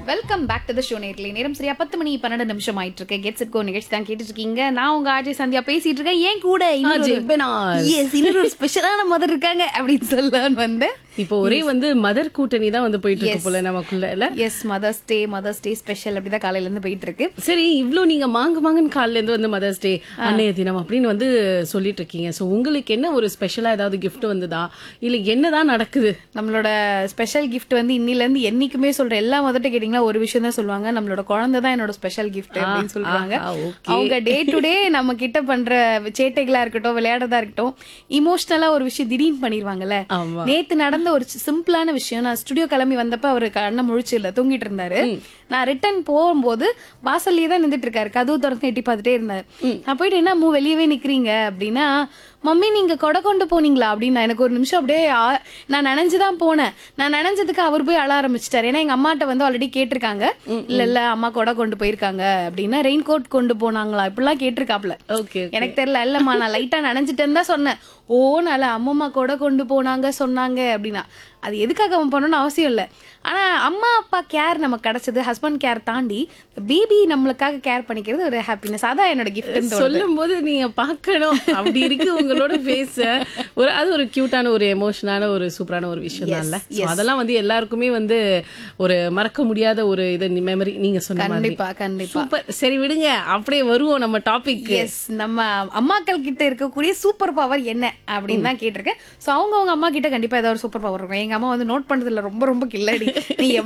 Welcome back to the show நேர்களை நேரம் சரியா பத்து மணி பன்னெண்டு நிமிஷம் ஆயிட்டு இருக்கு கெட்ஸ் இட் கோ நிகழ்ச்சி தான் கேட்டுட்டு இருக்கீங்க நான் உங்க ஆர்ஜே சந்தியா பேசிட்டு இருக்கேன் ஏன் கூட இன்னொரு- ஆர்ஜே பெனாஸ். Yes, இன்னொரு ஒரு ஸ்பெஷலான மதர் இருக்காங்க அப்படின்னு சொல்லலான்னு வந்தேன் இப்போ ஒரே வந்து மதர் கூட்டணி தான் வந்து போயிட்டு இருக்கு போல நமக்குள்ள இல்ல yes mother's day mother's day special அப்படிதான் காலையில இருந்து போயிட்டு இருக்கு சரி இவ்ளோ நீங்க மாங்கு மாங்கன் கால்ல இருந்து வந்து மதர்ஸ் டே அன்னைய தினம் அப்படின்னு வந்து சொல்லிட்டு இருக்கீங்க சோ உங்களுக்கு என்ன ஒரு ஸ்பெஷலா ஏதாவது gift வந்ததா இல்ல என்னதான் நடக்குது நம்மளோட ஸ்பெஷல் gift வந்து இன்னில இருந்து என்னைக்குமே சொல்ற எல்லா மதர்ட்ட கேட்டீங்கன்னா ஒரு விஷயம் தான் சொல்லுவாங்க நம்மளோட குழந்தை தான் என்னோட ஸ்பெஷல் gift அப்படின்னு சொல்றாங்க ஆஹா, okay. அவங்க டே டு டே நம்ம கிட்ட பண்ற சேட்டைகளா இருக்கட்டும் விளையாடுறதா இருக்கட்டும் இமோஷனலா ஒரு விஷயம் திடீர்னு பண்ணிருவாங்கல்ல ஆமா நேத்து நடந்த ஒரு சிம்பிளான விஷயம் நான் ஸ்டுடியோ கிளம்பி வந்தப்ப அவரு கண்ணை முழிச்சு இல்ல தூங்கிட்டு இருந்தாரு நான் ரிட்டர்ன் போகும்போது வாசல்லயே தான் நின்றுட்டு இருக்காரு கதவு திறந்து எட்டி பார்த்துட்டே இருந்தாரு நான் போயிட்டு என்ன மூ வெளியவே நிக்கிறீங்க அப்படின்னா மம்மி நீங்க கொடை கொண்டு போனீங்களா அப்படின்னு எனக்கு ஒரு நிமிஷம் அப்படியே ஆ- நான் நினைஞ்சுதான் போனேன் நான் நினைஞ்சதுக்கு அவர் போய் அழ ஆரம்பிச்சிட்டாரு ஏன்னா எங்க அம்மாட்ட வந்து ஆல்ரெடி கேட்டிருக்காங்க இல்ல இல்ல அம்மா கொடை கொண்டு போயிருக்காங்க அப்படின்னா ரெயின் கோட் கொண்டு போனாங்களா இப்படிலாம் கேட்டிருக்காப்ல ஓகே எனக்கு தெரியல இல்லம்மா நான் லைட்டா நினைஞ்சிட்டேன்னு தான் சொன்னேன் ஓ நல்ல அம்மம்மா கூட கொண்டு போனாங்க சொன்னாங்க அப்படின்னா அது எதுக்காக அவன் பண்ணணும்னு அவசியம் இல்லை ஆனா அம்மா அப்பா கேர் நமக்கு கிடைச்சது ஹஸ்பண்ட் கேர் தாண்டி பேபி நம்மளுக்காக கேர் பண்ணிக்கிறது ஒரு ஹாப்பினஸ் அதான் என்னோட கிஃப்ட் சொல்லும் போது நீங்க பார்க்கணும் அப்படி இருக்கு உங்களோட பேச ஒரு அது ஒரு கியூட்டான ஒரு எமோஷனான ஒரு சூப்பரான ஒரு விஷயம் தான்ல So, அதெல்லாம் வந்து எல்லாருக்குமே வந்து ஒரு மறக்க முடியாத ஒரு இது மெமரி நீங்க சொன்ன மாதிரி கண்டிப்பா கண்டிப்பா சூப்பர் சரி விடுங்க அப்படியே வருவோம் நம்ம டாபிக் எஸ் நம்ம அம்மாக்கள் கிட்ட இருக்கக்கூடிய சூப்பர் பவர் என்ன அப்படின்னு தான் கேட்டிருக்கேன் சோ அவங்க அவங்க அம்மா கிட்ட கண்டிப்பா ஏதாவது ஒரு சூப்பர் பவர் இருக்கும் எங்க அம்மா வந்து நோட் பண்றதுல ரொம்ப ரொம்ப கில்லடி நீ